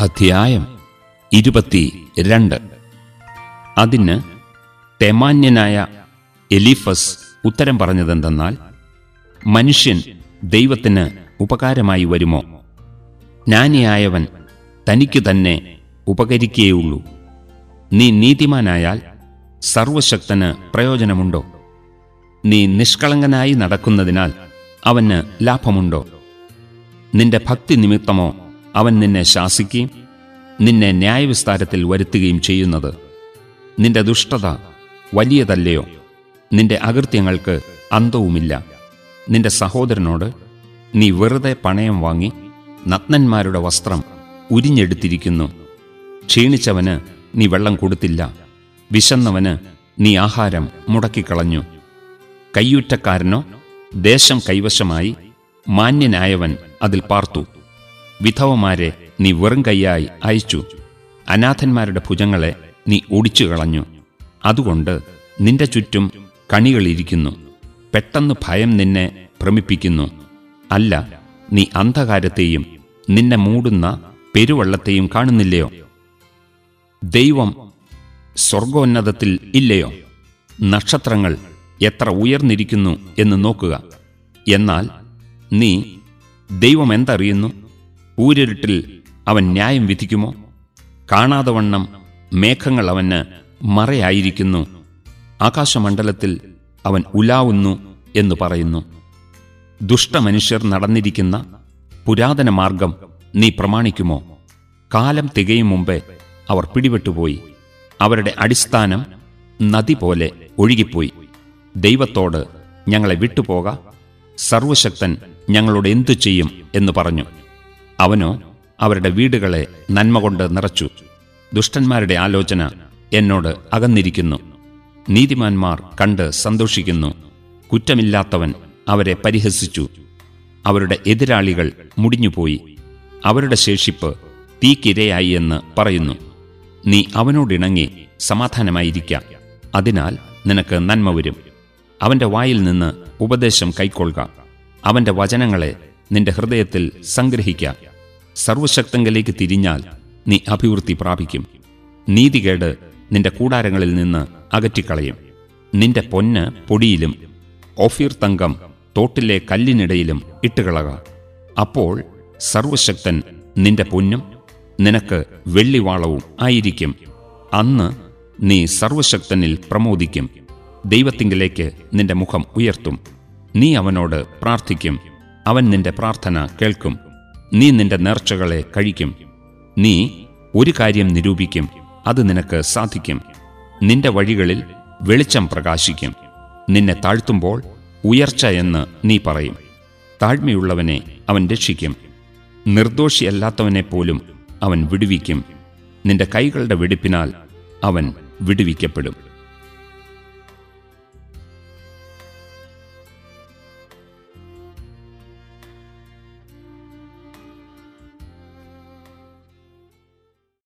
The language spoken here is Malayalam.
അധ്യായം ഇരുപത്തി രണ്ട് അതിന് തെമാന്യനായ എലീഫസ് ഉത്തരം പറഞ്ഞതെന്തെന്നാൽ മനുഷ്യൻ ദൈവത്തിന് ഉപകാരമായി വരുമോ ജ്ഞാനിയായവൻ തനിക്കു തന്നെ ഉപകരിക്കേയുള്ളൂ നീ നീതിമാനായാൽ സർവശക്തന് പ്രയോജനമുണ്ടോ നീ നിഷ്കളങ്കനായി നടക്കുന്നതിനാൽ അവന് ലാഭമുണ്ടോ നിന്റെ ഭക്തി നിമിത്തമോ അവൻ നിന്നെ ശാസിക്കുകയും നിന്നെ ന്യായവിസ്താരത്തിൽ വരുത്തുകയും ചെയ്യുന്നത് നിന്റെ ദുഷ്ടത വലിയതല്ലയോ നിന്റെ അകൃത്യങ്ങൾക്ക് അന്തവുമില്ല നിന്റെ സഹോദരനോട് നീ വെറുതെ പണയം വാങ്ങി നഗ്നന്മാരുടെ വസ്ത്രം ഉരിഞ്ഞെടുത്തിരിക്കുന്നു ക്ഷീണിച്ചവന് നീ വെള്ളം കൊടുത്തില്ല വിശന്നവന് നീ ആഹാരം മുടക്കിക്കളഞ്ഞു കയ്യൂറ്റക്കാരനോ ദേശം കൈവശമായി മാന്യനായവൻ അതിൽ പാർത്തു വിധവമാരെ നീ വെറും കൈയായി അയച്ചു അനാഥന്മാരുടെ ഭുജങ്ങളെ നീ ഒടിച്ചു കളഞ്ഞു അതുകൊണ്ട് നിന്റെ ചുറ്റും കണികളിരിക്കുന്നു പെട്ടെന്ന് ഭയം നിന്നെ ഭ്രമിപ്പിക്കുന്നു അല്ല നീ അന്ധകാരത്തെയും നിന്നെ മൂടുന്ന പെരുവെള്ളത്തെയും കാണുന്നില്ലയോ ദൈവം സ്വർഗോന്നതത്തിൽ ഇല്ലയോ നക്ഷത്രങ്ങൾ എത്ര ഉയർന്നിരിക്കുന്നു എന്ന് നോക്കുക എന്നാൽ നീ ദൈവം എന്തറിയുന്നു ഊരിരുട്ടിൽ അവൻ ന്യായം വിധിക്കുമോ കാണാതെ വണ്ണം മേഘങ്ങൾ അവന് മറയായിരിക്കുന്നു ആകാശമണ്ഡലത്തിൽ അവൻ ഉലാവുന്നു എന്ന് പറയുന്നു ദുഷ്ടമനുഷ്യർ നടന്നിരിക്കുന്ന പുരാതന മാർഗം നീ പ്രമാണിക്കുമോ കാലം തികയും മുമ്പേ അവർ പിടിപെട്ടുപോയി അവരുടെ അടിസ്ഥാനം നദി പോലെ ഒഴുകിപ്പോയി ദൈവത്തോട് ഞങ്ങളെ വിട്ടുപോക സർവശക്തൻ ഞങ്ങളോട് എന്തു ചെയ്യും എന്ന് പറഞ്ഞു അവനോ അവരുടെ വീടുകളെ നന്മ കൊണ്ട് നിറച്ചു ദുഷ്ടന്മാരുടെ ആലോചന എന്നോട് അകന്നിരിക്കുന്നു നീതിമാന്മാർ കണ്ട് സന്തോഷിക്കുന്നു കുറ്റമില്ലാത്തവൻ അവരെ പരിഹസിച്ചു അവരുടെ എതിരാളികൾ മുടിഞ്ഞുപോയി അവരുടെ ശേഷിപ്പ് തീക്കിരയായി എന്ന് പറയുന്നു നീ അവനോടിണങ്ങി സമാധാനമായിരിക്കാം അതിനാൽ നിനക്ക് നന്മ വരും അവന്റെ വായിൽ നിന്ന് ഉപദേശം കൈക്കൊള്ളുക അവന്റെ വചനങ്ങളെ നിന്റെ ഹൃദയത്തിൽ സംഗ്രഹിക്ക സർവശക്തങ്കിലേക്ക് തിരിഞ്ഞാൽ നീ അഭിവൃദ്ധി പ്രാപിക്കും നീതികേട് നിന്റെ കൂടാരങ്ങളിൽ നിന്ന് അകറ്റിക്കളയും നിന്റെ പൊന്ന് പൊടിയിലും ഓഫീർ തങ്കം തോട്ടിലെ കല്ലിനിടയിലും ഇട്ടുകളക അപ്പോൾ സർവശക്തൻ നിന്റെ പൊന്നും നിനക്ക് വെള്ളിവാളവും ആയിരിക്കും അന്ന് നീ സർവശക്തനിൽ പ്രമോദിക്കും ദൈവത്തിങ്കിലേക്ക് നിന്റെ മുഖം ഉയർത്തും നീ അവനോട് പ്രാർത്ഥിക്കും അവൻ നിന്റെ പ്രാർത്ഥന കേൾക്കും നീ നിന്റെ നേർച്ചകളെ കഴിക്കും നീ ഒരു കാര്യം നിരൂപിക്കും അത് നിനക്ക് സാധിക്കും നിന്റെ വഴികളിൽ വെളിച്ചം പ്രകാശിക്കും നിന്നെ താഴ്ത്തുമ്പോൾ ഉയർച്ച എന്ന് നീ പറയും താഴ്മയുള്ളവനെ അവൻ രക്ഷിക്കും നിർദോഷിയല്ലാത്തവനെപ്പോലും അവൻ വിടുവിക്കും നിന്റെ കൈകളുടെ വെടിപ്പിനാൽ അവൻ വിടുവിക്കപ്പെടും